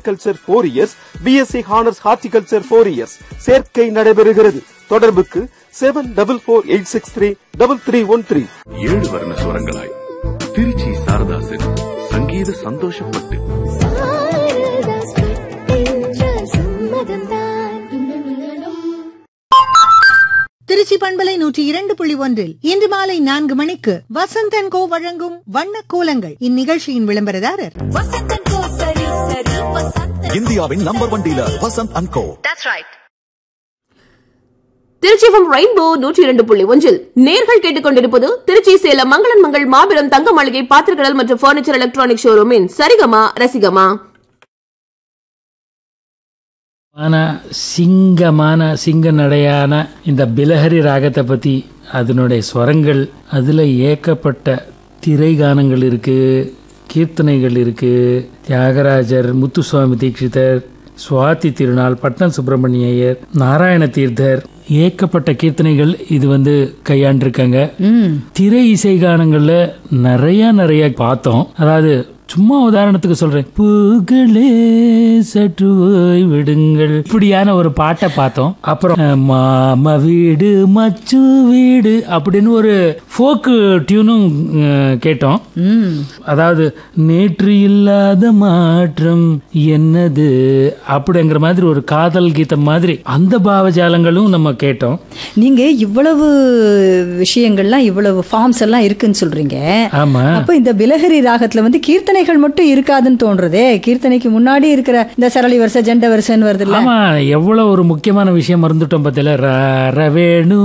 Agriculture four years BSc honours horticulture four years சேர்க்கை நடைபெறுகிறது தொடர்புக்கு seven double four eight six three double three one three ஏழு வர்ண சுரங்களாய் திருச்சி சாரதாசன் சங்கீத சந்தோஷப்பட்டு திருச்சி பண்பலை நூற்றி இரண்டு புள்ளி ஒன்றில் இன்று மாலை நான்கு மணிக்கு வசந்தன் கோ வழங்கும் வண்ண கோலங்கள் இந்நிகழ்ச்சியின் விளம்பரதாரர் இந்தியாவின் number one dealer Vasanth and co திருச்சிவம் ரெயின்போ நூற்றி இரண்டு புள்ளி ஒன்றில் நேர்கள் கேட்டுக்கொண்டிருப்பது திருச்சி சேலம் மங்களன் மங்கள் மாபெரும் தங்க மாளிகை பாத்திரக்கடல் மற்றும் பர்னிச்சர் எலக்ட்ரானிக் ஷோரூமின் சரிகமா ரசிகமா மான சிங்கமான சிங்க நடையான இந்த பிலஹரி ராகத்தை பற்றி அதனுடைய ஸ்வரங்கள் அதில் ஏக்கப்பட்ட திரை கானங்கள் இருக்கு கீர்த்தனைகள் இருக்கு தியாகராஜர் முத்துசுவாமி தீட்சிதர் சுவாதி திருநாள் பட்னம் சுப்பிரமணிய ஐயர் நாராயண தீர்த்தர் ஏக்கப்பட்ட கீர்த்தனைகள் இது வந்து கையாண்டிருக்காங்க திரை இசை கானங்கள்ல நிறைய நிறைய பார்த்தோம் அதாவது சும்மா உதாரணத்துக்கு சொல்றேன் பூகளே சற்று ஓய் விடுங்கள் இப்படியான ஒரு பாட்டை பார்த்தோம் அப்புறம் அஹ், மாம வீடு மச்சு வீடு அப்படின்னு ஒரு ஃபோக்கு டியூனும் அஹ், கேட்டோம் அதாவது நேற்று இல்லாத மாற்றம் என்னது அப்படிங்கிற மாதிரி ஒரு காதல் கீதம் மாதிரி அந்த பாவஜாலங்களும் நம்ம கேட்டோம் நீங்க இவ்வளவு விஷயங்கள்லாம் இவ்வளவு ஃபார்ம்ஸ் எல்லாம் இருக்குன்னு சொல்றீங்க ஆமா அப்ப இந்த பிலஹரி ராகத்துல வந்து கீர்த்தனைகள் மட்டும் இருக்காதுன்னு தோன்றதே கீர்த்தனைக்கு முன்னாடி இருக்கிற இந்த சரளி வருஷ ஜண்ட வருஷன்னு வருது இல்ல ஆமா எவ்வளவு ஒரு முக்கியமான விஷயம் மறந்துட்டோம் பார்த்தல ரவேணு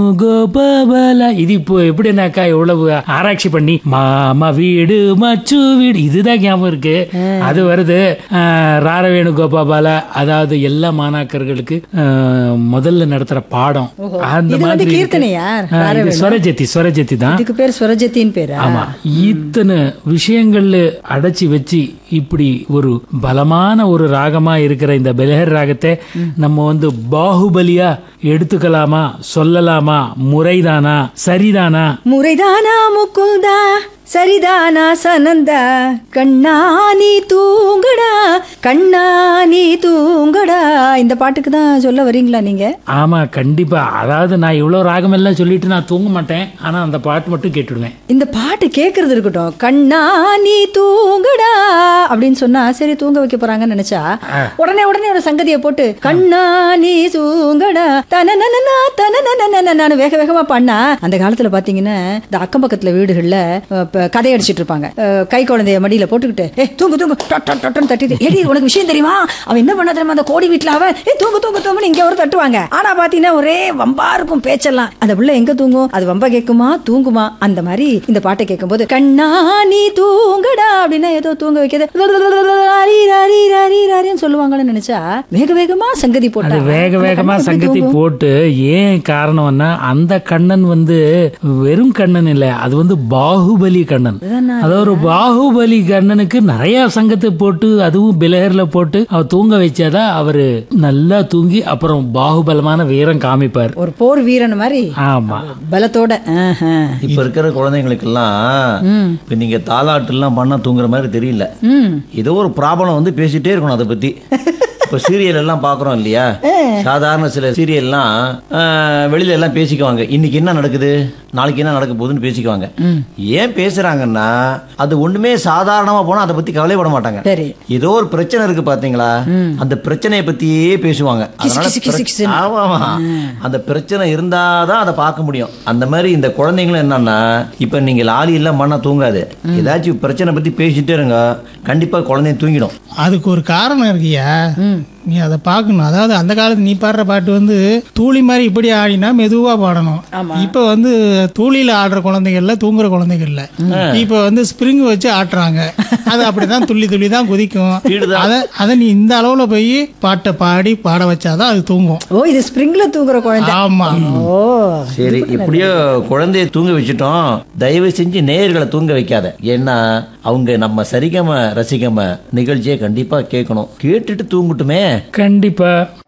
கோபால இது இப்போ எப்படின்னாக்கா எவ்வளவு ஆராய்ச்சி பண்ணி மாமா வீடு மச்சு வீடு இதுதான் ஞாபகம் இருக்கு அது வருது ஆஹ், ராரவேணு கோபாபால அதாவது எல்லா மாணாக்கர்களுக்கு ஆஹ், முதல்ல நடத்துற பாடம் அந்த இது வந்து மாதிரி இருக்கு. கீர்த்தனையா? ஆஹ், இது ராரவேணு? ஸ்வரஜதி ஸ்வரஜதி தான் இதுக்கு பேர் ஸ்வரஜத்தின் பேரா ஆமா இத்தனை விஷயங்கள்ல அடைச்சி வச்சு இப்படி ஒரு பலமான ஒரு ராகமா இருக்கிற இந்த பெலஹர் ராகத்தை நம்ம வந்து பாகுபலியா எடுத்துக்கலாமா சொல்லலாமா முறைதானா சரிதானா முறைதானா முக்குந்தா சரிதானா சனந்தா கண்ணா நீ தூங்கடா கண்ணா நீ தூங்கடா இந்த பாட்டுக்கு தான் சொல்ல வரீங்களா நீங்க ஆமா கண்டிப்பா அதாவது நான் இவ்வளவு ராகம் எல்லாம் சொல்லிட்டு நான் தூங்க மாட்டேன் ஆனா அந்த பாட்டு மட்டும் கேட்டுடுவேன் இந்த பாட்டு கேட்கறது இருக்கட்டும் கண்ணா நீ தூங்கடா அப்படின்னு சொன்னா சரி தூங்க வைக்க போறாங்கன்னு நினைச்சா உடனே உடனே ஒரு சங்கதியை போட்டு கண்ணா நீ தூங்கடா தனனனனா தனனனனனனு வேக வேகமா பண்ணா அந்த காலத்துல பாத்தீங்கன்னா இந்த அக்கம் பக்கத்துல வீடுகள்ல அஹ், இப்ப கதை அடிச்சிட்டு இருப்பாங்க அஹ், கை குழந்தைய மடியில போட்டுக்கிட்டு ஏ தூங்கு தூங்கு டொட் டொட் டொட்னு தட்டிட்டு ஏடி உனக்கு விஷயம் தெரியுமா அவன் என்ன பண்ண தெரியுமா அந்த கோடி வீட்டுல அவன் ஏ தூங்கு தூங்கு தூங்குன்னு இங்க ஒரு தட்டுவாங்க ஆனா பாத்தீங்கன்னா ஒரே வம்பா இருக்கும் பேச்செல்லாம் அந்த பிள்ளை எங்க தூங்கும் அது வம்பா கேக்குமா தூங்குமா அந்த மாதிரி இந்த பாட்டை கேட்கும்போது கண்ணா நீ தூங்கடா அப்படின்னா ஏதோ தூங்க வைக்கிறது ராரி, ராரி, ராரி, ராரின்னு சொல்லுவாங்கன்னு நினைச்சா வேக வேகமா சங்கதி அது போட்டா வேக அந்த வேகமா கண்ணு எப்படி சங்கத்தி தூங்கும்? போட்டு ஏன் காரணம்னா அந்த கண்ணன் வந்து வெறும் கண்ணன் இல்ல அது வந்து பாகுபலி கண்ணன் அது ஒரு பாகுபலி கண்ணனுக்கு நிறைய சங்கத்தை போட்டு அதுவும் பிலஹர்ல போட்டு அவர் தூங்க வச்சாதான் அவரு நல்லா தூங்கி அப்புறம் பாகுபலமான வீரம் காமிப்பார் ஒரு போர் வீரன் மாதிரி ஆமா பலத்தோட ஆஹா. இப்ப இருக்கிற குழந்தைங்களுக்கெல்லாம் இப்ப நீங்க தாலாட்டு எல்லாம் பண்ணா தூங்குற மாதிரி தெரியல ஏதோ ஒரு ப்ராப்ளம் வந்து பேசிட்டே இருக்கணும் அதை பத்தி இப்ப சீரியல் எல்லாம் பாக்குறோம் இல்லையா சாதாரண சில சீரியல்லாம் ஆஹ், வெளியில எல்லாம் பேசிக்குவாங்க இன்னைக்கு என்ன நடக்குது நாளைக்கு என்ன நடக்க போகுதுன்னு பேசிக்குவாங்க ஏன் பேசுறாங்கன்னா அது ஒண்ணுமே சாதாரணமா போனா அதை பத்தி கவலைப்பட மாட்டாங்க சரி ஏதோ ஒரு பிரச்சனை இருக்கு பாத்தீங்களா அந்த பிரச்சனையை பத்தியே பேசுவாங்க அதனால கிசு, கிசு, பிர- கிசுன்னு. ஆமா ஆமா அந்த பிரச்சனை இருந்தாதான் அதை பார்க்க முடியும் அந்த மாதிரி இந்த குழந்தைங்களும் என்னன்னா இப்ப நீங்க லாலி எல்லாம் பண்ணா தூங்காது ஏதாச்சும் பிரச்சனை பத்தி பேசிட்டே இருங்க கண்டிப்பா குழந்தைய தூங்கிடும் அதுக்கு ஒரு காரணம் இருக்கியா நீ அதை பார்க்கணும் அதாவது அந்த காலத்து நீ பாடுற பாட்டு வந்து தூளி மாதிரி இப்படி ஆடினா மெதுவா பாடணும் இப்ப வந்து தூளியில ஆடுற குழந்தைகள்ல தூங்குற குழந்தைகள்ல இப்ப வந்து ஸ்ப்ரிங் வச்சு ஆட்டுறாங்க அது அப்படிதான் துள்ளி துள்ளி தான் குதிக்கும் அத அத நீ இந்த அளவுல போய் பாட்டை பாடி பாட வச்சாதான் அது தூங்கும் ஓ இது ஸ்ப்ரிங்ல தூங்குற குழந்தை ஆமா ஓ சரி எப்படியோ குழந்தைய தூங்க வச்சுட்டோம் தயவு செஞ்சு நேயர்களை தூங்க வைக்காத ஏன்னா அவங்க நம்ம சரிகம ரசிகம நிகழ்ச்சியை கண்டிப்பா கேட்கணும் கேட்டுட்டு தூங்கட்டுமே கண்டிப்பா